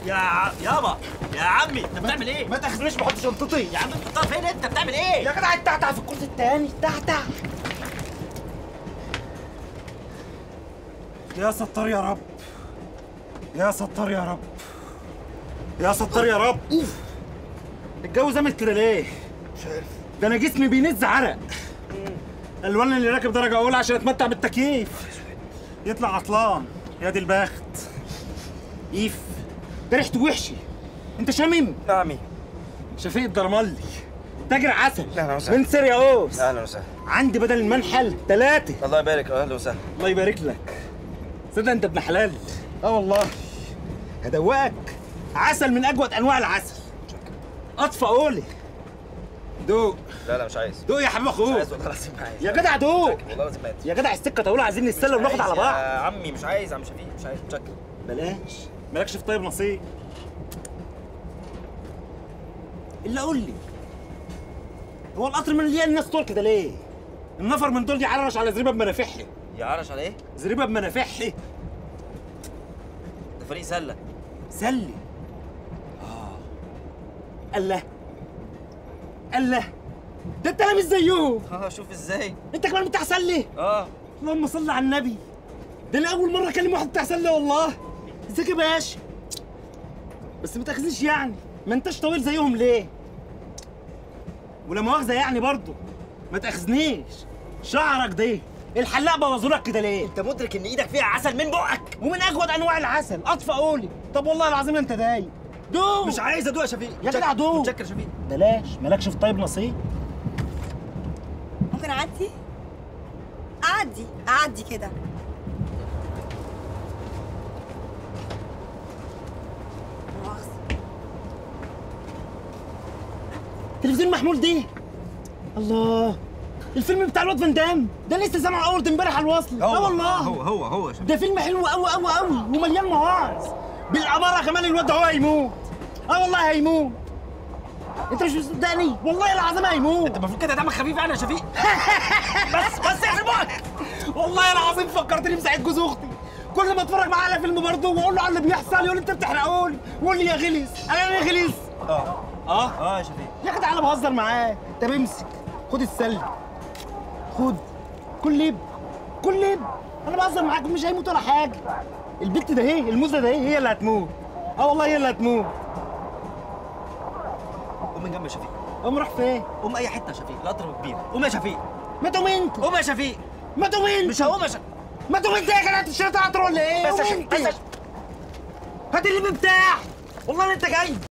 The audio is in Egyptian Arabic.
يا يابا يا عمي انت بتعمل ايه؟ ما تاخذنيش بحط شنطتي يا عم انت بتطلع فين انت بتعمل ايه؟ يا جدع التعتع في الكرسي التاني التعتع يا ستار يا رب يا ستار يا رب يا ستار يا رب الجو زمن كده ليه؟ مش عارف ده انا جسمي بينز عرق الوان اللي راكب درجه اولى عشان اتمتع بالتكييف يطلع عطلان يا دي البخت ايف ده ريحته وحشه انت شامم نعمي شفيق الدرملي تاجر عسل أهلا وسهلا. من سيرياوس اهلا وسهلا عندي بدل المنحل ثلاثة الله يبارك اهلا وسهلا الله يبارك لك صدق انت ابن حلال اه والله هدوقك عسل من اجود انواع العسل اطفى قولي دوق لا لا مش عايز دوق يا حبيب مش اخوك عايز والله العظيم عايز يا جدع دوق والله العظيم عايز يا جدع السكه طويله عايزين نتسلى وناخد على بعض يا عمي مش عايز يا عم شفيق مش عايز متشكر بلاش مالكش في طيب نصيب الا قول لي هو القطر مليان ناس طول كده ليه؟ النفر من دول يعرش على زريبه بمنافحي يعرش على ايه؟ زريبه بمنافحي ده فريق سله سلي اه الله الله ده انت لابس زيهم اه شوف ازاي انت كمان بتاع سلي اه اللهم صل على النبي ده انا اول مره اكلم واحد بتاع سله والله ازيك يا باشا بس ما تاخذنيش يعني ما انتش طويل زيهم ليه ولا مؤاخذه يعني برضه ما تاخذنيش شعرك ده الحلاق بوظهولك كده ليه انت مدرك ان ايدك فيها عسل من بقك ومن اجود انواع العسل اطفى قولي طب والله العظيم انت دايق دوق مش عايز ادوق يا شفيق يا جدع دوق متشكر يا شفيق بلاش مالكش في طيب نصيب ممكن اعدي اعدي اعدي كده مؤاخذة. تلفزيون محمول دي الله الفيلم بتاع الواد فان دام ده لسه سامع اول امبارح على الوصل اه والله هو هو هو يا شفيق ده فيلم حلو قوي قوي قوي ومليان مواعظ بالاماره كمان الواد ده هو هيموت اه والله هيموت انت مش مصدقني والله العظيم هيموت انت المفروض كده دمك خفيف يعني يا شفيق بس بس اقفل بقك والله العظيم فكرتني بسعيد جوز اختي كل ما اتفرج معاه على فيلم برضه واقول له على اللي بيحصل يقول لي انت بتحرقهولي يقول لي يا غلس انا يا غلس اه اه اه يا شفيق يا اخي تعالى بهزر معاه طب امسك خد السله خد كل لب كل لب انا بهزر معاك مش هيموت ولا حاجه البت ده هي الموزه ده هي هي اللي هتموت اه والله هي اللي هتموت قوم من جنب يا شفيق قوم راح فين قوم اي حته يا شفيق القطر كبير قوم يا شفيق ما تقوم انت قوم يا شفيق ما تقوم انت مش هقوم يا شفيق ما تقوم انت يا جدع انت شريت قطر ولا ايه بس يا قوم شفيق انت. بس يا شفيق هات اللب بتاعك والله انت جاي